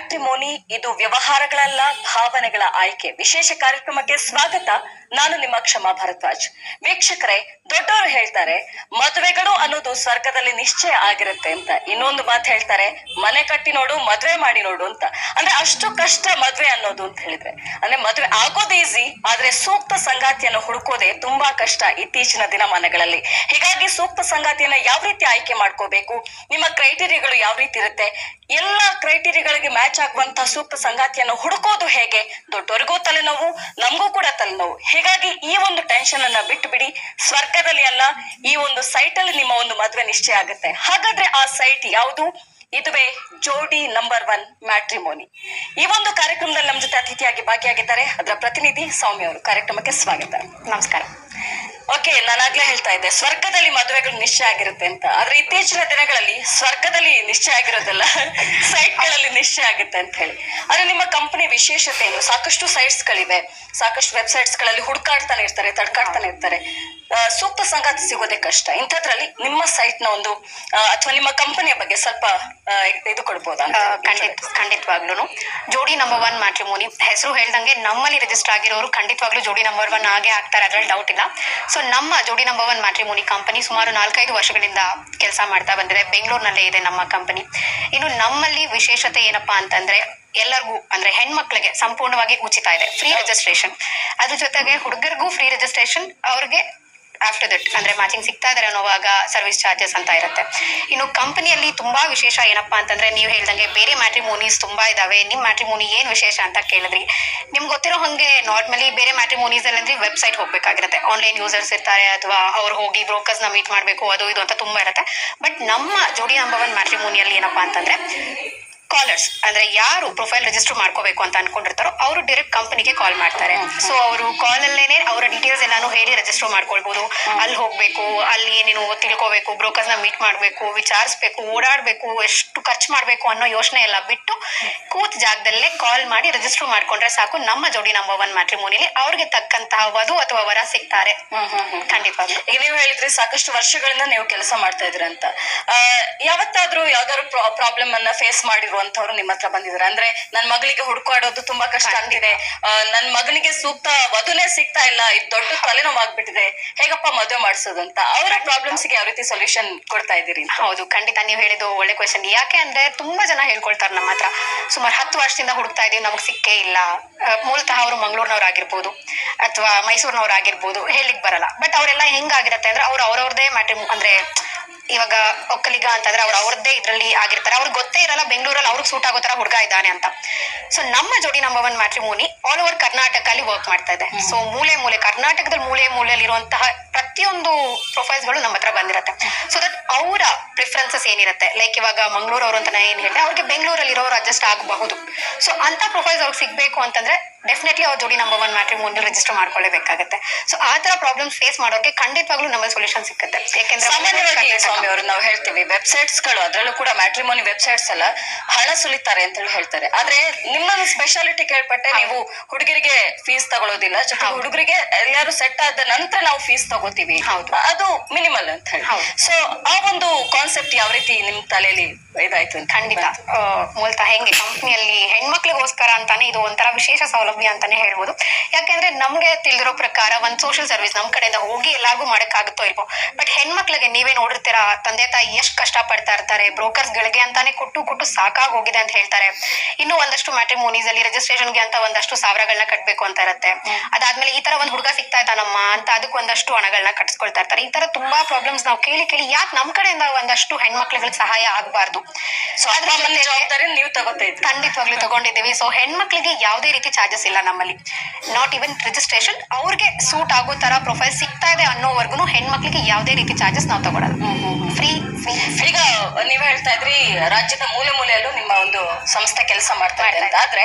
Matrimony ಇದು ವ್ಯವಹಾರಗಳಲ್ಲ ಭಾವನೆಗಳ ಆಯ್ಕೆ ವಿಶೇಷ ಕಾರ್ಯಕ್ರಮಕ್ಕೆ ಸ್ವಾಗತ ನಾನು ನಿಮ್ಮ ಕ್ಷಮಾ ಭರದ್ವಾಜ್ ವೀಕ್ಷಕರೇ ದೊಡ್ಡವರು ಹೇಳ್ತಾರೆ ಮದುವೆಗಳು ಅನ್ನೋದು ಸ್ವರ್ಗದಲ್ಲಿ ನಿಶ್ಚಯ ಆಗಿರುತ್ತೆ ಅಂತ ಇನ್ನೊಂದು ಮಾತು ಹೇಳ್ತಾರೆ ಮನೆ ಕಟ್ಟಿ ನೋಡು ಮದ್ವೆ ಮಾಡಿ ನೋಡು ಅಂತ ಅಂದ್ರೆ ಅಷ್ಟು ಕಷ್ಟ ಮದ್ವೆ ಅನ್ನೋದು ಅಂತ ಹೇಳಿದ್ರೆ ಅಂದ್ರೆ ಮದ್ವೆ ಆಗೋದು ಈಸಿ ಆದ್ರೆ ಸೂಕ್ತ ಸಂಗಾತಿಯನ್ನು ಹುಡುಕೋದೆ ತುಂಬಾ ಕಷ್ಟ ಇತ್ತೀಚಿನ ದಿನಮಾನಗಳಲ್ಲಿ ಹೀಗಾಗಿ ಸೂಕ್ತ ಸಂಗಾತಿಯನ್ನ ಯಾವ ರೀತಿ ಆಯ್ಕೆ ಮಾಡ್ಕೋಬೇಕು ನಿಮ್ಮ ಕ್ರೈಟೀರಿಯಾಗಳು ಯಾವ ರೀತಿ ಇರುತ್ತೆ ಎಲ್ಲ ಕ್ರೈಟೀರಿಯಾಗಳಿಗೆ ಮ್ಯಾಚ್ ಆಗುವಂತಹ ಸೂಕ್ತ ಸಂಗಾತಿಯನ್ನು ಹುಡುಕೋದು ಹೇಗೆ ದೊಡ್ಡವರಿಗೂ ತಲೆನೋವು ನಮಗೂ ಕೂಡ ತಲೆನೋವು ಹೀಗಾಗಿ ಈ ಒಂದು ಟೆನ್ಷನ್ ಅನ್ನ ಬಿಟ್ಟು ಬಿಡಿ ಸ್ವರ್ಗದಲ್ಲಿ ಅಲ್ಲ ಈ ಒಂದು ಸೈಟ್ ಅಲ್ಲಿ ನಿಮ್ಮ ಒಂದು ಮದುವೆ ನಿಶ್ಚಯ ಆಗುತ್ತೆ ಹಾಗಾದ್ರೆ ಆ ಸೈಟ್ ಯಾವುದು ಇದುವೇ ಜೋಡಿ ನಂಬರ್ ಒನ್ ಮ್ಯಾಟ್ರಿಮೋನಿ ಈ ಒಂದು ಕಾರ್ಯಕ್ರಮದಲ್ಲಿ ನಮ್ಮ ಜೊತೆ ಅತಿಥಿಯಾಗಿ ಭಾಗಿಯಾಗಿದ್ದಾರೆ ಅದರ ಪ್ರತಿನಿಧಿ ಸೌಮ್ಯ ಅವರು ಕಾರ್ಯಕ್ರಮಕ್ಕೆ ಸ್ವಾಗತ ನಮಸ್ಕಾರ ಓಕೆ ನಾನಾಗ್ಲೇ ಹೇಳ್ತಾ ಇದ್ದೆ ಸ್ವರ್ಗದಲ್ಲಿ ಮದುವೆಗಳು ನಿಶ್ಚಯ ಆಗಿರುತ್ತೆ ಅಂತ ಆದ್ರೆ ಇತ್ತೀಚಿನ ದಿನಗಳಲ್ಲಿ ಸ್ವರ್ಗದಲ್ಲಿ ನಿಶ್ಚಯ ಆಗಿರೋದಲ್ಲ ಸೈಟ್ ಗಳಲ್ಲಿ ನಿಶ್ಚಯ ಆಗುತ್ತೆ ಅಂತ ಹೇಳಿ ಆದ್ರೆ ನಿಮ್ಮ ಕಂಪನಿ ವಿಶೇಷತೆ ಏನು ಸಾಕಷ್ಟು ಸೈಟ್ಸ್ ಗಳಿವೆ ಸಾಕಷ್ಟು ವೆಬ್ಸೈಟ್ಸ್ ಗಳಲ್ಲಿ ಹುಡುಕಾಡ್ತಾನೆ ಇರ್ತಾರೆ ತಡ್ಕಾಡ್ತಾನೆ ಇರ್ತಾರೆ ಆ, ಸೂಕ್ತ ಸಂಗಾತಿ ಸಿಗೋದೇ ಕಷ್ಟ ಇಂಥದ್ರಲ್ಲಿ ನಿಮ್ಮ ಸೈಟ್ ನ ಒಂದು ಅಥವಾ ನಿಮ್ಮ ಕಂಪನಿಯ ಬಗ್ಗೆ ಸ್ವಲ್ಪ ಆ, ಇದು ಕೊಡ್ಬೋದಾ ಅಂತ? ಆ, ಖಂಡಿತ ಖಂಡಿತವಾಗ್ಲೂ ಜೋಡಿ ನಂಬರ್ ಒನ್ ಮ್ಯಾಟ್ರಿಮೋನಿ ಹೆಸರು ಹೇಳ್ದಂಗೆ ನಮ್ಮಲ್ಲಿ ರಿಜಿಸ್ಟರ್ ಆಗಿರೋರು ಖಂಡಿತವಾಗ್ಲೂ ಜೋಡಿ ನಂಬರ್ ಒನ್ ಆಗೇ ಆಗ್ತಾರೆ ಅದ್ರಲ್ಲಿ ಡೌಟ್ ಇಲ್ಲ ಸೊ ನಮ್ಮ Jodi number one matrimony company ಸುಮಾರು ನಾಲ್ಕೈದು ವರ್ಷಗಳಿಂದ ಕೆಲಸ ಮಾಡ್ತಾ ಬಂದಿದೆ ಬೆಂಗಳೂರಿನಲ್ಲೇ ಇದೆ ನಮ್ಮ ಕಂಪನಿ ಇನ್ನು ನಮ್ಮಲ್ಲಿ ವಿಶೇಷತೆ ಏನಪ್ಪಾ ಅಂತಂದ್ರೆ ಎಲ್ಲರಿಗೂ ಅಂದ್ರೆ ಹೆಣ್ಮಕ್ಳಿಗೆ ಸಂಪೂರ್ಣವಾಗಿ ಉಚಿತ ಇದೆ ಫ್ರೀ ರಿಜಿಸ್ಟ್ರೇಷನ್ ಅದ್ರ ಜೊತೆಗೆ ಹುಡುಗರಿಗೂ ಫ್ರೀ ರಿಜಿಸ್ಟ್ರೇಷನ್ ಅವ್ರಿಗೆ ಆಫ್ಟರ್ ದಟ್ ಅಂದ್ರೆ ಮ್ಯಾಚಿಂಗ್ ಸಿಗ್ತಾ ಇದಾರೆ ಅನ್ನೋವಾಗ ಸರ್ವಿಸ್ ಚಾರ್ಜಸ್ ಅಂತ ಇರುತ್ತೆ ಇನ್ನು ಕಂಪನಿಯಲ್ಲಿ ತುಂಬಾ ವಿಶೇಷ ಏನಪ್ಪಾ ಅಂತಂದ್ರೆ ನೀವು ಹೇಳ್ದಂಗೆ ಬೇರೆ ಮ್ಯಾಟ್ರಿಮೋನೀಸ್ ತುಂಬಾ ಇದಾವೆ ನಿಮ್ ಮ್ಯಾಟ್ರಿಮೋನಿ ಏನ್ ವಿಶೇಷ ಅಂತ ಕೇಳಿದ್ರಿ ನಿಮ್ಗೆ ಗೊತ್ತಿರೋ ಹಂಗೆ ನಾರ್ಮಲಿ ಬೇರೆ ಮ್ಯಾಟ್ರಿಮೋನೀಸ್ ಅಲ್ಲಿ ವೆಬ್ಸೈಟ್ ಹೋಗ್ಬೇಕಾಗಿರುತ್ತೆ ಆನ್ಲೈನ್ ಯೂಸರ್ಸ್ ಇರ್ತಾರೆ ಅಥವಾ ಅವ್ರು ಹೋಗಿ ಬ್ರೋಕರ್ಸ್ ನ ಮೀಟ್ ಮಾಡ್ಬೇಕು ಅದು ಇದು ಅಂತ ತುಂಬಾ ಇರುತ್ತೆ ಬಟ್ ನಮ್ಮ ಜೋಡಿ ನಂಬರ್ ಒನ್ ಮ್ಯಾಟ್ರಿಮೋನಿಯಲ್ಲಿ ಏನಪ್ಪಾ ಅಂತಂದ್ರೆ ಕಾಲರ್ಸ್ ಅಂದ್ರೆ ಯಾರು ಪ್ರೊಫೈಲ್ ರಿಜಿಸ್ಟರ್ ಮಾಡ್ಕೋಬೇಕು ಅಂತ ಅನ್ಕೊಂಡಿರ್ತಾರೋ ಅವರು ಡೈರೆಕ್ಟ್ ಕಂಪನಿಗೆ ಕಾಲ್ ಮಾಡ್ತಾರೆ ಸೊ ಅವರು ಕಾಲ್ ಅಲ್ಲೇನೆ ಅವರ ಡೀಟೇಲ್ಸ್ ಎಲ್ಲಾನು ಹೇಳಿ ರಿಜಿಸ್ಟರ್ ಮಾಡ್ಕೊಳ್ಬಹುದು ಅಲ್ಲಿ ಹೋಗ್ಬೇಕು ಅಲ್ಲಿ ಏನೇನು ತಿಳ್ಕೊಬೇಕು ಬ್ರೋಕರ್ಸ್ ನ ಮೀಟ್ ಮಾಡ್ಬೇಕು ವಿಚಾರಿಸ್ಬೇಕು ಓಡಾಡ್ಬೇಕು ಎಷ್ಟು ಖರ್ಚು ಮಾಡ್ಬೇಕು ಅನ್ನೋ ಯೋಚನೆ ಎಲ್ಲ ಬಿಟ್ಟು ಕೂತ್ ಜಾಗದಲ್ಲೇ ಕಾಲ್ ಮಾಡಿ ರಿಜಿಸ್ಟರ್ ಮಾಡ್ಕೊಂಡ್ರೆ ಸಾಕು ನಮ್ಮ ಜೋಡಿ ನಂಬರ್ ಒನ್ ಮ್ಯಾಟ್ರಿಮೋನಿಲಿ ಅವ್ರಿಗೆ ತಕ್ಕಂತಹ ವಧು ಅಥವಾ ವರ ಸಿಗ್ತಾರೆ ಹ್ಮ್ ಹ್ಮ್ ಹ್ಮ್ ಖಂಡಿತವಾಗ್ಲು ಈಗ ನೀವು ಹೇಳಿದ್ರಿ ಸಾಕಷ್ಟು ವರ್ಷಗಳಿಂದ ನೀವು ಕೆಲಸ ಮಾಡ್ತಾ ಇದ್ರ ಅಂತ ಆ, ಯಾವತ್ತಾದ್ರೂ ಯಾವ್ದಾದ್ರು ಪ್ರಾಬ್ಲಮ್ ಅನ್ನ ಫೇಸ್ ಮಾಡಿರುವಂತವ್ರು ನಿಮ್ಮ ಹತ್ರ ಬಂದಿದ್ದಾರೆ ಅಂದ್ರೆ ನನ್ ಮಗಳಿಗೆ ಹುಡುಕಾಡೋದು ತುಂಬಾ ಕಷ್ಟ ಆಗ್ತಿದೆ ಆ, ನನ್ ಮಗನಿಗೆ ಸೂಕ್ತ ವಧುನೇ ಸಿಗ್ತಾ ಇಲ್ಲ ಇದು ದೊಡ್ಡ ತಲೆನೋವಾಗ್ಬಿಟ್ಟಿದೆ ಹೇಗಪ್ಪ ಮದುವೆ ಮಾಡಿಸೋದು ಅಂತ ಅವರ ಪ್ರಾಬ್ಲಮ್ಸ್ ಗೆ ಯಾವ ರೀತಿ ಸೊಲ್ಯೂಷನ್ ಕೊಡ್ತಾ ಇದ್ದೀರಿ ಅಂತ? ಹೌದು ಖಂಡಿತ ನೀವು ಹೇಳಿದ್ದು ಒಳ್ಳೆ ಕ್ವೆಶನ್ ಯಾಕೆ ಅಂದ್ರೆ ತುಂಬಾ ಜನ ಹೇಳ್ಕೊಳ್ತಾರೆ ನಮ್ಮ ಹತ್ರ ಸುಮಾರು ಹತ್ತು ವರ್ಷದಿಂದ ಹುಡುಕ್ತಾ ಇದೀವಿ ನಮಗೆ ಸಿಕ್ಕೇ ಇಲ್ಲ ಆ, ಮೂಲತಃ ಅವರು ಮಂಗಳೂರಿನವ್ರಾಗಿರ್ಬೋದು ಅಥವಾ ಮೈಸೂರಿನವ್ರಾಗಿರ್ಬೋದು ಹೇಳಿಕ್ ಬರಲ್ಲ ಬಟ್ ಅವರೆಲ್ಲ ಹೆಂಗಾಗಿರತ್ತೆ ಅಂದ್ರೆ ಅವ್ರು ಅವ್ರವ್ರದೇ ಮ್ಯಾಟ್ರಿ ಅಂದ್ರೆ ಇವಾಗ ಒಕ್ಕಲಿಗ ಅಂತಂದ್ರೆ ಅವ್ರು ಅವ್ರದ್ದೇ ಇದ್ರಲ್ಲಿ ಆಗಿರ್ತಾರೆ ಅವ್ರಿಗೆ ಗೊತ್ತೇ ಇರಲ್ಲ ಬೆಂಗಳೂರಲ್ಲಿ ಅವ್ರಿಗೆ ಸೂಟ್ ಆಗೋ ತರ ಹುಡುಗ ಇದ್ದಾನೆ ಅಂತ ಸೊ ನಮ್ಮ Jodi number one matrimony all over Karnataka ಅಲ್ಲಿ ವರ್ಕ್ ಮಾಡ್ತಾ ಇದೆ ಸೊ ಮೂಲೆ ಮೂಲೆ ಕರ್ನಾಟಕದಲ್ಲಿ ಮೂಲೆ ಮೂಲೆಯಲ್ಲಿ ಇರುವಂತಹ ಪ್ರತಿಯೊಂದು ಪ್ರೊಫೈಲ್ಸ್ ಗಳು ನಮ್ಮ ಹತ್ರ ಬಂದಿರತ್ತೆ ಸೊ ದಟ್ ಅವರ ಪ್ರಿಫರೆನ್ಸಸ್ ಏನಿರುತ್ತೆ ಲೈಕ್ ಇವಾಗ ಮಂಗಳೂರು ಅವರು ಅಂತ ನಾನು ಏನ್ ಹೇಳಿದೆ ಅವ್ರಿಗೆ ಬೆಂಗಳೂರಲ್ಲಿ ಇರೋರು ಅಡ್ಜಸ್ಟ್ ಆಗಬಹುದು ಸೊ ಅಂತ ಪ್ರೊಫೈಲ್ಸ್ ಅವ್ರಿಗೆ ಸಿಗ್ಬೇಕು ಅಂತಂದ್ರೆ ಡೆಫಿನೆಟ್ಲಿ ಅವ್ರ Jodi number one matrimony register ಮಾಡ್ಕೊಳ್ಳೇಬೇಕಾಗುತ್ತೆ ಸೊ ಆ ತರ ಪ್ರಾಬ್ಲಮ್ಸ್ ಫೇಸ್ ಮಾಡೋಕೆ ಖಂಡಿತವಾಗ್ಲೂ ನಮ್ಮಲ್ಲಿ ಸೊಲ್ಯೂಷನ್ ಸಿಕ್ಕತ್ತೆ ಸಾಮಾನ್ಯವಾಗಿ ಯಾಕೆಂದ್ರೆ ಸ್ವಾಮಿ ಅವರು ನಾವು ಹೇಳ್ತೀವಿ ವೆಬ್ಸೈಟ್ಸ್ ಗಳು ಅದರಲ್ಲೂ ಕೂಡ ಮ್ಯಾಟ್ರಿಮೋನಿ ವೆಬ್ಸೈಟ್ಸ್ ಎಲ್ಲ ಹಣ ಸುಲಿತಾರೆ ಅಂತ ಹೇಳಿ ಹೇಳ್ತಾರೆ ಆದ್ರೆ ನಿಮ್ಮ ಸ್ಪೆಷಾಲಿಟಿ ಕೇಳ್ಪಟ್ಟೆ ನೀವು ಹುಡುಗರಿಗೆ ಫೀಸ್ ತಗೊಳ್ಳೋದಿಲ್ಲ ಜೊತೆ ಹುಡುಗರಿಗೆ ಎಲ್ಲರೂ ಸೆಟ್ ಆದ ನಂತರ ನಾವು ಫೀಸ್ ತಗೋತೀವಿ ಹೌದು. ಅದು ಮಿನಿಮಲ್ ಅಂತ ಹೇಳಿ ಹೌದು. ಸೊ ಆ ಒಂದು ಕಾನ್ಸೆಪ್ಟ್ ಯಾವ ರೀತಿ ನಿಮ್ ತಲೆಯಲ್ಲಿ ಇದಾಯ್ತು ಅಂತ ಖಂಡಿತ ಆ, ಮೂಲತಃ ಹೆಂಗೆ ಕಂಪ್ನಿಯಲ್ಲಿ ಹೆಣ್ಮಕ್ಳಿಗೋಸ್ಕರ ಅಂತಾನೆ ಇದು ಒಂಥರ ವಿಶೇಷ ಸೌಲಭ್ಯ ಅಂತಾನೆ ಹೇಳ್ಬೋದು ಯಾಕೆಂದ್ರೆ ನಮ್ಗೆ ತಿಳಿದಿರೋ ಪ್ರಕಾರ ಒಂದ್ ಸೋಷಿಯಲ್ ಸರ್ವಿಸ್ ನಮ್ ಕಡೆಯಿಂದ ಹೋಗಿ ಎಲ್ಲಾರ್ಗೂ ಮಾಡಕ್ಕಾಗುತ್ತೋ ಇಲ್ವೋ ಬಟ್ ಹೆಣ್ಮಕ್ಳಿಗೆ ನೀವೇ ನೋಡಿರ್ತೀರಾ ತಂದೆ ತಾಯಿ ಎಷ್ಟು ಕಷ್ಟ ಪಡ್ತಾ ಇರ್ತಾರೆ ಬ್ರೋಕರ್ಸ್ ಗಳಿಗೆ ಅಂತಾನೆ ಕೊಟ್ಟು ಕೊಟ್ಟು ಸಾಕಾಗ್ ಹೋಗಿದೆ ಅಂತ ಹೇಳ್ತಾರೆ ಇನ್ನು ಒಂದಷ್ಟು ಮ್ಯಾಟ್ರಿಮೋನೀಸ್ ಅಲ್ಲಿ registration ಗೆ ಅಂತ ಒಂದಷ್ಟು ಸಾವಿರಗಳನ್ನ ಕಟ್ಬೇಕು ಅಂತ ಇರುತ್ತೆ ಅದಾದ್ಮೇಲೆ ಈ ತರ ಒಂದ್ ಹುಡುಗ ಸಿಗ್ತಾ ಇದ್ದಾನಮ್ಮ ಅಂತ ಅದಕ್ಕೆ ಒಂದಷ್ಟು ಹಣಗಳನ್ನ ಕಟ್ಸ್ಕೊಳ್ತಾ ಇರ್ತಾರೆ ಈ ತರ ತುಂಬಾ ಪ್ರಾಬ್ಲಮ್ಸ್ ನಾವು ಕೇಳಿ ಕೇಳಿ ಯಾಕೆ ನಮ್ ಕಡೆಯಿಂದ ಒಂದಷ್ಟು ಹೆಣ್ಮಕ್ಳುಗಳಿಗೆ ಸಹಾಯ ಆಗ್ಬಾರ್ದು ಸೊ ಅಪ್ಪ ಅಮ್ಮನ ಜವಾಬ್ದಾರಿ ನೀವು ತಗೋತಾ ಇದ್ರಿ ಖಂಡಿತವಾಗ್ಲೂ ತಗೊಂಡಿದ್ದೀವಿ ಸೊ ಹೆಣ್ಮಕ್ಳಿಗೆ ಯಾವುದೇ ರೀತಿ ಚಾರ್ಜಸ್ ಇಲ್ಲ ನಮ್ಮಲ್ಲಿ ನಾಟ್ ಇವನ್ ರಿಜಿಸ್ಟ್ರೇಷನ್ ಅವ್ರಿಗೆ ಸೂಟ್ ಆಗೋ ತರ ಪ್ರೊಫೈಲ್ ಸಿಗ್ತಾ ಇದೆ ಅನ್ನೋವರೆಗೂ ಹೆಣ್ಮಕ್ಳಿಗೆ ಯಾವುದೇ ರೀತಿ ಚಾರ್ಜಸ್ ನಾವು ತಗೊಳಲ್ಲ ಫ್ರೀ ಫ್ರೀ ಈಗ ನೀವ್ ಹೇಳ್ತಾ ಇದ್ರಿ ರಾಜ್ಯದ ಮೂಲೆ ಮೂಲೆಯಲ್ಲೂ ನಿಮ್ಮ ಒಂದು ಸಂಸ್ಥೆ ಕೆಲಸ ಮಾಡ್ತಾ ಇದೆ ಅಂತ ಆದ್ರೆ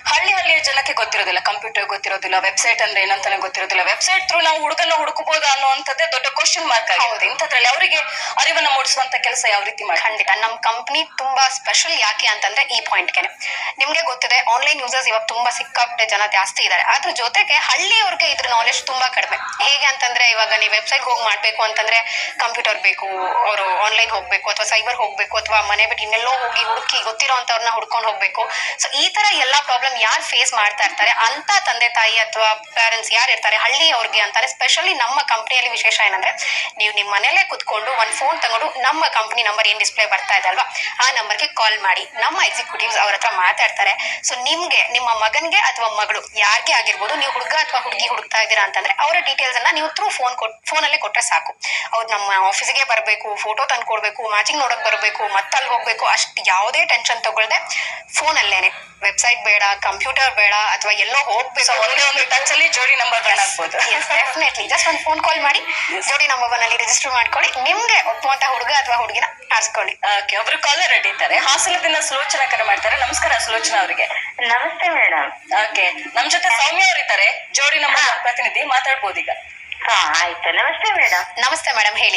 ಹಳ್ಳಿ ಹಳ್ಳಿಯ ಜನಕ್ಕೆ ಗೊತ್ತಿರೋದಿಲ್ಲ ಕಂಪ್ಯೂಟರ್ ಗೊತ್ತಿರೋದಿಲ್ಲ ವೆಬ್ಸೈಟ್ ಅಂದ್ರೆ ಏನಂತಾನೆ ಗೊತ್ತಿರೋದಿಲ್ಲ ವೆಬ್ಸೈಟ್ ಥ್ರೂ ನಾವು ಹುಡುಗನ ಹುಡುಕಬಹುದಾ ಅನ್ನುವಂಥದ್ದೇ ದೊಡ್ಡ ಕ್ವಶನ್ ಮಾರ್ಕ್ ಆಗಿದೆ ಇಂಥದ್ರಲ್ಲಿ ಅವರಿಗೆ ಅರಿವನ್ನ ಮೂಡಿಸುವಂತ ಕೆಲಸ ಯಾವ ರೀತಿ ಮಾಡಿ ಖಂಡಿತ ನಮ್ಮ ಕಂಪ್ನಿ ತುಂಬಾ ಸ್ಪೆಷಲ್ ಯಾಕೆ ಅಂತಂದ್ರೆ ಈ ಪಾಯಿಂಟ್ಗೆ ನಿಮ್ಗೆ ಗೊತ್ತಿದೆ ಆನ್ಲೈನ್ ಯೂಸರ್ಸ್ ಇವಾಗ ತುಂಬಾ ಸಿಕ್ಕಾಪಟ್ಟೆ ಜನ ಜಾಸ್ತಿ ಇದ್ದಾರೆ ಅದ್ರ ಜೊತೆಗೆ ಹಳ್ಳಿಯವ್ರಿಗೆ ಇದ್ರ ನಾಲೆಜ್ ತುಂಬಾ ಕಡಿಮೆ ಹೇಗೆ ಅಂತಂದ್ರೆ ಇವಾಗ ನೀವು ವೆಬ್ಸೈಟ್ ಹೋಗಿ ಮಾಡ್ಬೇಕು ಅಂತಂದ್ರೆ ಕಂಪ್ಯೂಟರ್ ಬೇಕು ಅವರು ಆನ್ಲೈನ್ ಹೋಗ್ಬೇಕು ಅಥವಾ ಸೈಬರ್ ಹೋಗ್ಬೇಕು ಅಥವಾ ಮನೆ ಬಿಟ್ಟು ಇನ್ನೆಲ್ಲೋ ಹೋಗಿ ಹುಡುಕಿ ಗೊತ್ತಿರೋ ಅಂತವ್ರನ್ನ ಹುಡ್ಕೊಂಡು ಹೋಗ್ಬೇಕು ಸೊ ಈ ತರ ಎಲ್ಲಾ ಪ್ರಾಬ್ಲಮ್ ಯಾರು ಫೇಸ್ ಮಾಡ್ತಾ ಇರ್ತಾರೆ ಅಂತ ತಂದೆ ತಾಯಿ ಅಥವಾ ಪೇರೆಂಟ್ಸ್ ಯಾರು ಇರ್ತಾರೆ ಹಳ್ಳಿಯವ್ರಿಗೆ ಅಂತಾನೆ ಸ್ಪೆಷಲಿ ನಮ್ಮ ಕಂಪ್ನಿಯಲ್ಲಿ ವಿಶೇಷ ಏನಂದ್ರೆ ನೀವು ನಿಮ್ಮ ಮನೇಲೆ ಕುತ್ಕೊಂಡು ಒಂದ್ ಫೋನ್ ತಗೊಂಡು ನಮ್ಮ ಕಂಪ್ನಿ ನಂಬರ್ ಏನ್ ಡಿಸ್ಪ್ಲೇ ಬರ್ತಾ ಇದೆ ಅಲ್ವಾ ಆ ನಂಬರ್ಗೆ ಕಾಲ್ ಮಾಡಿ ನಮ್ಮ ಎಕ್ಸಿಕ್ಯೂಟಿವ್ಸ್ ಅವ್ರ ಹತ್ರ ಮಾತಾಡ್ತಾರೆ ಸೊ ನಿಮ್ಗೆ ನಿಮ್ಮ ಮಗನ್ಗೆ ಅಥವಾ ಮಗಳು ಯಾರಿಗೆ ಆಗಿರ್ಬೋದು ನೀವು ಹುಡುಗ ಅಥವಾ ಹುಡುಗಿ ಹುಡುಕ್ತಾ ಇದ್ದೀರಾ ಅಂತಂದ್ರೆ ಅವರ ಡೀಟೇಲ್ಸ್ ಅನ್ನ ನೀವು ಥ್ರೂ ಫೋನ್ ಕೊಟ್ ಫೋನಲ್ಲೇ ಕೊಟ್ರೆ ಸಾಕು ಅವ್ರು ನಮ್ಮ ಆಫೀಸ್ಗೆ ಬರಬೇಕು ಫೋಟೋ ತಂದು ಕೊಡ್ಬೇಕು ಮ್ಯಾಚಿಂಗ್ ನೋಡಕ್ ಬರಬೇಕು ಮತ್ತೆ ಅಲ್ಲಿ ಹೋಗ್ಬೇಕು ಅಷ್ಟು ಯಾವುದೇ ಟೆನ್ಷನ್ ತಗೊಳ್ದೆ ಫೋನಲ್ಲೇನೆ ವೆಬ್ಸೈಟ್ ಬೇಡ ಕಂಪ್ಯೂಟರ್ ಬೇಡ ಅಥವಾ ಎಲ್ಲೋ ಹೋಗ್ಬೇಕು ಸೊ ಒಂದೇ ಒಂದು ಟಚ್ ಅಲ್ಲಿ ಜೋಡಿ ನಂಬರ್ ಆಗ್ಬೋದು ಡೆಫಿನೆಟ್ಲಿ ಜಸ್ಟ್ ಒಂದು ಫೋನ್ ಕಾಲ್ ಮಾಡಿ ಜೋಡಿ ನಂಬರ್ ಒನ್ ಅಲ್ಲಿ ರಿಜಿಸ್ಟರ್ ಮಾಡ್ಕೊಳ್ಳಿ ನಿಮ್ಗೆ ಒಪ್ಪುವಂತ ಹುಡುಗ ಅಥವಾ ಹುಡುಗಿನ ಆರಿಸ್ಕೊಳ್ಳಿ ಓಕೆ ಒಬ್ರು ಕಾಲರ್ ರೆಡಿ ಇದ್ದಾರೆ ಹಾಸನದಿಂದ ಸುಲೋಚನಾ ಕರೆ ಮಾಡ್ತಾರೆ ನಮಸ್ಕಾರ ಸುಲೋಚನಾ ಅವರಿಗೆ ನಮಸ್ತೆ ಮೇಡಮ್ ಓಕೆ ನಮ್ ಜೊತೆ ಸೌಮ್ಯ ಅವರಿದ್ದಾರೆ ಜೋಡಿ ನಂಬರ್ ಪ್ರತಿನಿಧಿ ಮಾತಾಡ್ಬೋದು ಈಗ ಹಾ ಆಯ್ತು ನಮಸ್ತೆ ಮೇಡಮ್ ನಮಸ್ತೆ ಮೇಡಮ್ ಹೇಳಿ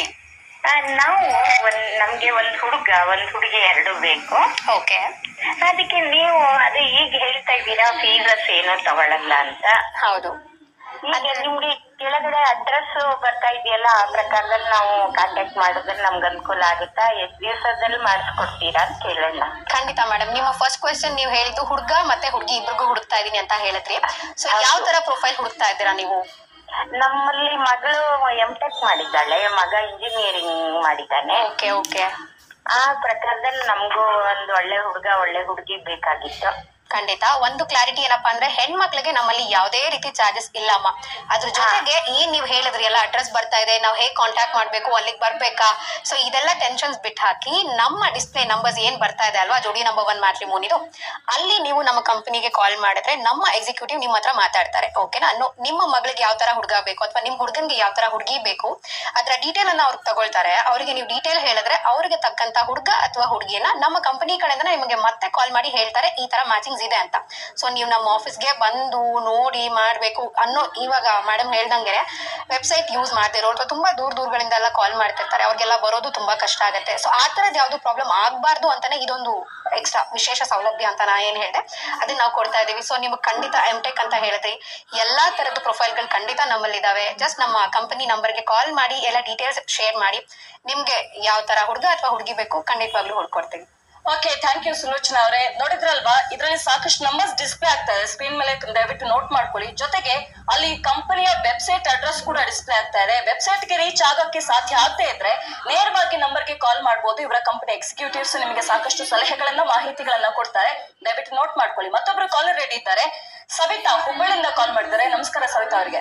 ನಾವು ಒಂದ್ ನಮ್ಗೆ ಒಂದ್ ಹುಡುಗ ಒಂದ್ ಹುಡುಗಿ ಎರಡು ಬೇಕು ಓಕೆ ಅದಕ್ಕೆ ನೀವು ಅದು ಈಗ ಹೇಳ್ತಾ ಇದ್ದೀರಾ ಫೀಸಸ್ ಏನು ತಗೊಳಲ್ಲ ಅಂತ ಹೌದು ಈಗ ನಿಮ್ಗೆ ಕೆಳಗಡೆ ಅಡ್ರೆಸ್ ಬರ್ತಾ ಇದೆಯಲ್ಲ ಆ ಪ್ರಕಾರದಲ್ಲಿ ನಾವು ಕಾಂಟ್ಯಾಕ್ಟ್ ಮಾಡಿದ್ರೆ ನಮ್ಗೆ ಅನುಕೂಲ ಆಗುತ್ತಾ ಎಷ್ಟ್ ದಿವಸದಲ್ಲಿ ಮಾಡಿಸ್ಕೊಡ್ತೀರಾ ಅಂತ ಕೇಳೋಣ ಖಂಡಿತ ಮೇಡಮ್ ನಿಮ್ಮ ಫಸ್ಟ್ ಕ್ವೆಶನ್ ನೀವು ಹೇಳಿದ್ದು ಹುಡುಗ ಮತ್ತೆ ಹುಡುಗಿ ಇಬ್ರಿಗೂ ಹುಡುಕ್ತಾ ಇದೀನಿ ಅಂತ ಹೇಳಿದ್ರಿ ಸೊ ಯಾವ ತರ ಪ್ರೊಫೈಲ್ ಹುಡುಕ್ತಾ ಇದ್ದೀರಾ ನೀವು ನಮ್ಮಲ್ಲಿ ಮಗಳು ಎಂ ಟೆಕ್ ಮಾಡಿದ್ದಾಳೆ ಮಗ ಇಂಜಿನಿಯರಿಂಗ್ ಮಾಡಿದ್ದಾನೆ ಓಕೆ ಓಕೆ ಆ ಪ್ರಕಾರದಲ್ಲಿ ನಮಗೂ ಒಂದು ಒಳ್ಳೆ ಹುಡುಗ ಒಳ್ಳೆ ಹುಡುಗಿ ಬೇಕಾಗಿತ್ತು ಖಂಡಿತ ಒಂದು ಕ್ಲಾರಿಟಿ ಏನಪ್ಪಾ ಅಂದ್ರೆ ಹೆಣ್ಮಕ್ಳಿಗೆ ನಮ್ಮಲ್ಲಿ ಯಾವುದೇ ರೀತಿ ಚಾರ್ಜಸ್ ಇಲ್ಲಮ್ಮ ಅದ್ರ ಜೊತೆಗೆ ಏನ್ ನೀವು ಹೇಳಿದ್ರಿ ಎಲ್ಲ ಅಡ್ರೆಸ್ ಬರ್ತಾ ಇದೆ ನಾವು ಹೇಗ್ ಕಾಂಟ್ಯಾಕ್ಟ್ ಮಾಡ್ಬೇಕು ಅಲ್ಲಿಗೆ ಬರ್ಬೇಕಾ ಸೊ ಇದೆಲ್ಲ ಟೆನ್ಷನ್ಸ್ ಬಿಟ್ಟು ಹಾಕಿ ನಮ್ಮ ಡಿಸ್ಪ್ಲೇ ನಂಬರ್ಸ್ ಏನ್ ಬರ್ತಾ ಇದೆ ಅಲ್ವಾ ಜೋಡಿ ನಂಬರ್ ಒನ್ ಮ್ಯಾಟ್ರಿಮೋನಿದು ಅಲ್ಲಿ ನೀವು ನಮ್ಮ ಕಂಪನಿಗೆ ಕಾಲ್ ಮಾಡಿದ್ರೆ ನಮ್ಮ ಎಕ್ಸಿಕ್ಯೂಟಿವ್ ನಿಮ್ಮ ಹತ್ರ ಮಾತಾಡ್ತಾರೆ ಓಕೆನಾ ನೋ- ನಿಮ್ಮ ಮಗಳಿಗೆ ಯಾವ ತರ ಹುಡುಗ ಬೇಕು ಅಥವಾ ನಿಮ್ಮ ಹುಡುಗನ್ಗೆ ಯಾವ ತರ ಹುಡುಗಿ ಬೇಕು ಅದ್ರ ಡೀಟೇಲ್ ಅನ್ನ ಅವ್ರಿಗೆ ತಗೊಳ್ತಾರೆ ಅವರಿಗೆ ನೀವು ಡೀಟೇಲ್ ಹೇಳಿದ್ರೆ ಅವ್ರಿಗೆ ತಕ್ಕಂತ ಹುಡುಗ ಅಥವಾ ಹುಡುಗಿಯನ್ನ ನಮ್ಮ ಕಂಪನಿ ಕಡೆಯಿಂದ ನಿಮಗೆ ಮತ್ತೆ ಕಾಲ್ ಮಾಡಿ ಹೇಳ್ತಾರೆ ಈ ತರ ಮ್ಯಾಚಿಂಗ್ಸ್ ಇದೆ ಅಂತ ಸೊ ನೀವು ನಮ್ಮ ಆಫೀಸ್ಗೆ ಬಂದು ನೋಡಿ ಮಾಡ್ಬೇಕು ಅನ್ನೋ ಇವಾಗ ಮೇಡಮ್ ಹೇಳ್ದಂಗೆ ವೆಬ್ಸೈಟ್ ಯೂಸ್ ಮಾಡ್ತಿರೋ ಅಥವಾ ತುಂಬಾ ದೂರ ದೂರಗಳಿಂದ ಎಲ್ಲ ಕಾಲ್ ಮಾಡ್ತಿರ್ತಾರೆ ಅವ್ರಿಗೆಲ್ಲ ಬರೋದು ತುಂಬಾ ಕಷ್ಟ ಆಗುತ್ತೆ ಸೊ ಆ ತರದ್ ಯಾವ್ದು ಪ್ರಾಬ್ಲಮ್ ಆಗ್ಬಾರ್ದು ಅಂತಾನೆ ಇದೊಂದು ಎಕ್ಸ್ಟ್ರಾ ವಿಶೇಷ ಸೌಲಭ್ಯ ಅಂತ ನಾ ಏನ್ ಹೇಳಿದೆ ಅದನ್ನ ನಾವು ಕೊಡ್ತಾ ಇದೀವಿ ಸೊ ನಿಮ್ಗೆ ಖಂಡಿತ ಎಂ ಟೆಕ್ ಅಂತ ಹೇಳಿದ್ರಿ ಎಲ್ಲಾ ತರದ ಪ್ರೊಫೈಲ್ಗಳು ಖಂಡಿತ ನಮ್ಮಲ್ಲಿ ಇದಾವೆ ಜಸ್ಟ್ ನಮ್ಮ ಕಂಪನಿ ನಂಬರ್ಗೆ ಕಾಲ್ ಮಾಡಿ ಎಲ್ಲ ಡೀಟೇಲ್ಸ್ ಶೇರ್ ಮಾಡಿ ನಿಮ್ಗೆ ಯಾವ ತರ ಹುಡುಗ ಅಥವಾ ಹುಡುಗಿ ಬೇಕು ಖಂಡಿತವಾಗ್ಲೂ ಹುಡ್ಕೊಡ್ತೀವಿ ಓಕೆ ಥ್ಯಾಂಕ್ ಯು ಸುಲೋಚನಾ ಅವರೇ ನೋಡಿದ್ರಲ್ವಾ ಇದರಲ್ಲಿ ಸಾಕಷ್ಟು ನಂಬರ್ಸ್ ಡಿಸ್ಪ್ಲೇ ಆಗ್ತಾ ಇದೆ ಸ್ಕ್ರೀನ್ ಮೇಲೆ ದಯವಿಟ್ಟು ನೋಟ್ ಮಾಡ್ಕೊಳ್ಳಿ ಜೊತೆಗೆ ಅಲ್ಲಿ ಕಂಪನಿಯ ವೆಬ್ಸೈಟ್ ಅಡ್ರೆಸ್ ಕೂಡ ಡಿಸ್ಪ್ಲೇ ಆಗ್ತಾ ಇದೆ ವೆಬ್ಸೈಟ್ ಗೆ ರೀಚ್ ಆಗೋಕ್ಕೆ ಸಾಧ್ಯ ಆಗದೆ ಇದ್ರೆ ನೇರವಾಗಿ ನಂಬರ್ಗೆ ಕಾಲ್ ಮಾಡಬಹುದು ಇವರ ಕಂಪನಿ ಎಕ್ಸಿಕ್ಯೂಟಿವ್ಸ್ ನಿಮಗೆ ಸಾಕಷ್ಟು ಸಲಹೆಗಳನ್ನ ಮಾಹಿತಿಗಳನ್ನ ಕೊಡ್ತಾರೆ ದಯವಿಟ್ಟು ನೋಟ್ ಮಾಡ್ಕೊಳ್ಳಿ ಮತ್ತೊಬ್ರು ಕಾಲರ್ ರೆಡಿ ಇದ್ದಾರೆ ಸವಿತಾ ಹುಬ್ಬಳ್ಳಿಯಿಂದ ಕಾಲ್ ಮಾಡಿದ್ದಾರೆ ನಮಸ್ಕಾರ ಸವಿತಾ ಅವರಿಗೆ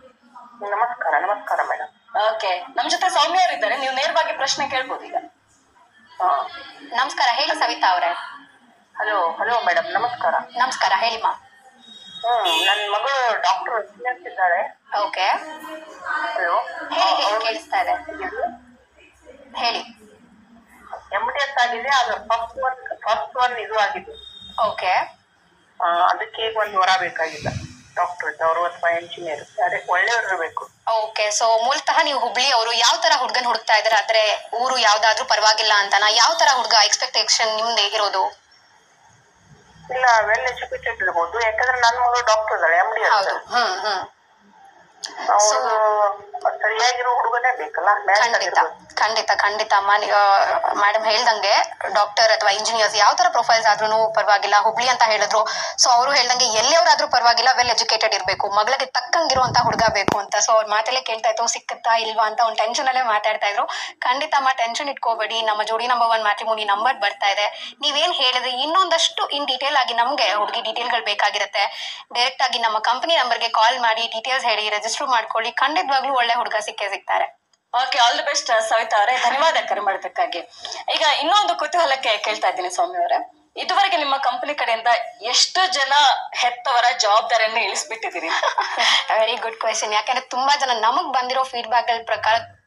ನಮಸ್ಕಾರ ನಮಸ್ಕಾರ ಮೇಡಮ್ ಓಕೆ ನಮ್ ಜೊತೆ ಸೌಮ್ಯ ಅವರಿದ್ದಾರೆ ನೀವು ನೇರವಾಗಿ ಪ್ರಶ್ನೆ ಕೇಳ್ಬೋದು ಈಗ ನಮಸ್ಕಾರ ಹೇಳಿ ಸವಿತಾ ಅವರೇ ಹಲೋ ಹಲೋ ಮೇಡಮ್ ನಮಸ್ಕಾರ ನಮಸ್ಕಾರ ಹೇಳಿಮ್ಮ ಹ್ಮ್ ನನ್ನ ಮಗಳು ಡಾಕ್ಟರ್ ಇದ್ದಾಳೆ ಓಕೆ ಹಲೋ ಹೇಳಿ ಹೇಳಿ ಕೇಳಿಸ್ತಾ ಇದೆ ಹೇಳಿ ಎಮ್ ಡಿ ಎಸ್ ಆಗಿದೆ ಅದು ಫಸ್ಟ್ ಒನ್ ಫಸ್ಟ್ ಒನ್ ಇದು ಆಗಿದೆ ಓಕೆ ಆ, ಅದಕ್ಕೆ ಒಂದು ವರ ಬೇಕಾಗಿಲ್ಲ ಡಾಕ್ಟರ್ ಅವರು ಅಥವಾ ಇಂಜಿನಿಯರ್ ಅದೇ ಒಳ್ಳೆಯವರು ಇರಬೇಕು ಓಕೆ ಸೊ ಮೂಲತಃ ನೀವು ಹುಬ್ಳಿ ಅವರು ಯಾವ ತರ ಹುಡುಗನ್ ಹುಡುಕ್ತಾ ಇದಾರೆ ಆದ್ರೆ ಊರು ಯಾವ್ದಾದ್ರೂ ಪರವಾಗಿಲ್ಲ ಅಂತನಾ ಯಾವ ತರ ಹುಡುಗ ಎಕ್ಸ್ಪೆಕ್ಟೇಷನ್ ನಿಮ್ದು ಹೇಗಿರೋದು ಇಲ್ಲ ವೆಲ್ ಎಜುಕೇಟೆಡ್ ಇರ್ಬೋದು ಯಾಕಂದ್ರೆ ನನ್ನ ಮಗಳು ಡಾಕ್ಟರ್ ಇದ್ದಾಳೆ ಎಮ್ ಡಿ ಹೌದು ಹ್ಮ್ ಹ್ಮ್ ಅವರು ಸರಿಯಾಗಿರೋ ಹುಡುಗನೇ ಬೇಕಲ್ಲ ಮ್ಯಾಚ್ ಖಂಡಿತ ಆಗಿರ್ಬೇಕು ಖಂಡಿತ ಖಂಡಿತ ಅಮ್ಮ ಮೇಡಮ್ ಹೇಳ್ದಂಗೆ ಡಾಕ್ಟರ್ ಅಥವಾ ಇಂಜಿನಿಯರ್ಸ್ ಯಾವ ತರ ಪ್ರೊಫೈಲ್ಸ್ ಆದ್ರೂ ಪರವಾಗಿಲ್ಲ ಹುಬ್ಳಿ ಅಂತ ಹೇಳಿದ್ರು ಸೊ ಅವರು ಹೇಳ್ದಂಗೆ ಎಲ್ಲಿಯವರಾದ್ರೂ ಪರವಾಗಿಲ್ಲ ವೆಲ್ ಎಜುಕೇಟೆಡ್ ಇರಬೇಕು ಮಗಳಿಗೆ ತಕ್ಕಂಗಿರುವಂತ ಹುಡುಗ ಬೇಕು ಅಂತ ಸೊ ಅವ್ರ ಮಾತಲ್ಲೇ ಕೇಳ್ತಾ ಇತ್ತು ಸಿಕ್ಕತ್ತಾ ಇಲ್ವಾ ಅಂತ ಒಂದು ಟೆನ್ಷನ್ ಅಲ್ಲೇ ಮಾತಾಡ್ತಾ ಇದ್ರು ಖಂಡಿತ ಅಮ್ಮ ಟೆನ್ಷನ್ ಇಟ್ಕೋಬೇಡಿ ನಮ್ಮ Jodi number one matrimony number ಬರ್ತಾ ಇದೆ ನೀವೇನ್ ಹೇಳಿದ್ರಿ ಇನ್ನೊಂದಷ್ಟು ಇನ್ ಡೀಟೇಲ್ ಆಗಿ ನಮ್ಗೆ ಹುಡುಗಿ ಡೀಟೇಲ್ಗಳು ಬೇಕಾಗಿರುತ್ತೆ ಡೈರೆಕ್ಟ್ ಆಗಿ ನಮ್ಮ ಕಂಪನಿ ನಂಬರ್ಗೆ ಕಾಲ್ ಮಾಡಿ ಡೀಟೇಲ್ಸ್ ಹೇಳಿ ರಿಜಿಸ್ಟರ್ ಮಾಡ್ಕೊಳ್ಳಿ ಖಂಡಿತವಾಗ್ಲೂ ಒಳ್ಳೆ ಹುಡುಗ ಸಿಕ್ಕೇ ಸಿಗ್ತಾರೆ okay all the best Savita ಅವರೇ ಧನ್ಯವಾದ ಕರೆ ಮಾಡೋದಕ್ಕಾಗಿ ಈಗ ಇನ್ನೊಂದು ಕುತೂಹಲಕ್ಕೆ ಕೇಳ್ತಾ ಇದ್ದೀನಿ ಸೌಮ್ಯ ಅವರೇ ಇದುವರೆಗೆ ನಿಮ್ಮ ಕಂಪನಿ ಕಡೆಯಿಂದ ಎಷ್ಟು ಜನ ಹೆತ್ತವರ ಜವಾಬ್ದಾರಿಯನ್ನು ಇಳಿಸ್ಬಿಟ್ಟಿದ್ದೀರಿ ವೆರಿ ಗುಡ್ ಕ್ವೆಶನ್ ಯಾಕಂದ್ರೆ ತುಂಬಾ ಜನ ನಮಗ್ ಬಂದಿರೋ ಫೀಡ್ಬ್ಯಾಕ್ ಪ್ರಕಾರ